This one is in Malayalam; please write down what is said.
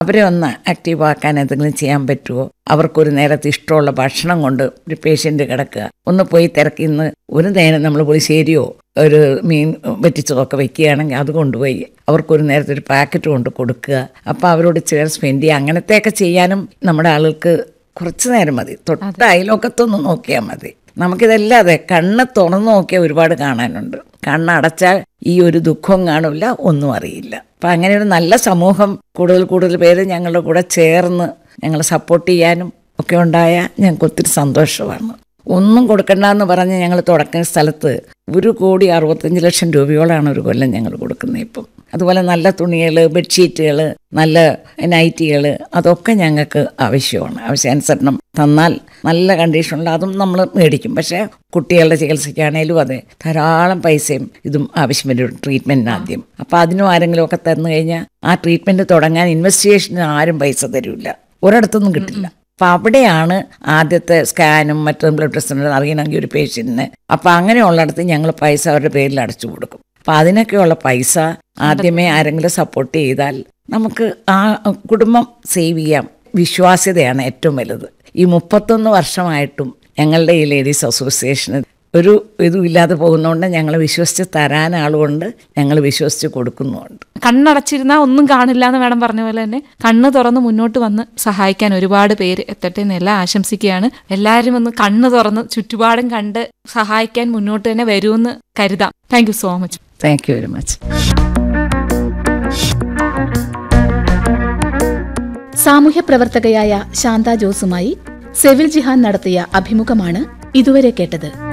അവരെ ഒന്ന് ആക്റ്റീവ് ആക്കാൻ എന്തെങ്കിലും ചെയ്യാൻ പറ്റുമോ അവർക്കൊരു നേരത്തെ ഇഷ്ടമുള്ള ഭക്ഷണം കൊണ്ട് ഒരു പേഷ്യൻ്റ് കിടക്കുക ഒന്ന് പോയി തിരക്കി ഇന്ന് ഒരു നേരം നമ്മൾ പുളിശ്ശേരിയോ ഒരു മീൻ വെറ്റിച്ചതൊക്കെ വെക്കുകയാണെങ്കിൽ അത് കൊണ്ടുപോയി അവർക്കൊരു നേരത്തെ ഒരു പാക്കറ്റ് കൊണ്ട് കൊടുക്കുക അപ്പോൾ അവരോട് ചേർ സ്പെൻഡ് ചെയ്യുക അങ്ങനത്തെയൊക്കെ ചെയ്യാനും നമ്മുടെ ആളുകൾക്ക് കുറച്ച് നേരം മതി തൊട്ട് അയലോക്കത്തൊന്ന് നോക്കിയാൽ മതി നമുക്കിതെല്ലാം അതെ കണ്ണ് തുറന്നു നോക്കിയാൽ ഒരുപാട് കാണാനുണ്ട് കണ്ണടച്ചാൽ ഈ ഒരു ദുഃഖവും കാണില്ല ഒന്നും അറിയില്ല അപ്പം അങ്ങനെ ഒരു നല്ല സമൂഹം കൂടുതൽ കൂടുതൽ പേര് ഞങ്ങളുടെ കൂടെ ചേർന്ന് ഞങ്ങളെ സപ്പോർട്ട് ചെയ്യാനും ഒക്കെ ഉണ്ടായ ഞങ്ങൾക്ക് ഒത്തിരി സന്തോഷമാണ് ഒന്നും കൊടുക്കണ്ടെന്ന് പറഞ്ഞ് ഞങ്ങൾ തുടക്കുന്ന സ്ഥലത്ത് ഒരു കോടി അറുപത്തഞ്ച് ലക്ഷം രൂപയോളാണ് ഒരു കൊല്ലം ഞങ്ങൾ കൊടുക്കുന്നത് ഇപ്പം അതുപോലെ നല്ല തുണികൾ ബെഡ്ഷീറ്റുകൾ നല്ല നൈറ്റികൾ അതൊക്കെ ഞങ്ങൾക്ക് ആവശ്യമാണ് ആവശ്യാനുസരണം തന്നാൽ നല്ല കണ്ടീഷനുള്ള അതും നമ്മൾ മേടിക്കും പക്ഷേ കുട്ടികളുടെ ചികിത്സയ്ക്കാണേലും അതെ ധാരാളം പൈസയും ഇതും ആവശ്യം വരും ട്രീറ്റ്മെൻറ്റിന് ആദ്യം അപ്പോൾ അതിനും ആരെങ്കിലും ഒക്കെ തന്നു കഴിഞ്ഞാൽ ആ ട്രീറ്റ്മെൻറ്റ് തുടങ്ങാൻ ഇൻവെസ്റ്റിഗേഷന് ആരും പൈസ തരില്ല ഒരിടത്തൊന്നും കിട്ടില്ല അപ്പം അവിടെയാണ് ആദ്യത്തെ സ്കാനും മറ്റും ബ്ലഡ് ടെസ്റ്റും അറിയണമെങ്കിൽ ഒരു പേഷ്യൻറ്റിന് അപ്പം അങ്ങനെയുള്ളിടത്ത് ഞങ്ങൾ പൈസ അവരുടെ പേരിൽ അടച്ചു കൊടുക്കും അപ്പം അതിനൊക്കെയുള്ള പൈസ ആദ്യമേ ആരെങ്കിലും സപ്പോർട്ട് ചെയ്താൽ നമുക്ക് ആ കുടുംബം സേവ് ചെയ്യാം വിശ്വാസ്യതയാണ് ഏറ്റവും വലുത് ഈ മുപ്പത്തൊന്ന് വർഷമായിട്ടും ഞങ്ങളുടെ ഈ ലേഡീസ് അസോസിയേഷന് ഒരു ഇതും ഇല്ലാതെ പോകുന്നതുകൊണ്ട് ഞങ്ങൾ വിശ്വസിച്ച് തരാൻ ആളുകൊണ്ട് ഞങ്ങൾ വിശ്വസിച്ച് കൊടുക്കുന്നുമുണ്ട് കണ്ണടച്ചിരുന്നാൽ ഒന്നും കാണില്ല എന്ന് മാഡം പറഞ്ഞ പോലെ തന്നെ കണ്ണ് തുറന്ന് മുന്നോട്ട് വന്ന് സഹായിക്കാൻ ഒരുപാട് പേര് എത്തട്ടെ എന്ന് എല്ലാം ആശംസിക്കുകയാണ് എല്ലാവരും ഒന്ന് കണ്ണ് തുറന്ന് ചുറ്റുപാടും കണ്ട് സഹായിക്കാൻ മുന്നോട്ട് തന്നെ വരുമെന്ന് കരുതാം thank you so much thank you very much സാമൂഹ്യ പ്രവർത്തകയായ ശാന്ത ജോസുമായി സെവിൽ ജിഹാൻ നടത്തിയ അഭിമുഖമാണ് ഇതുവരെ കേട്ടത്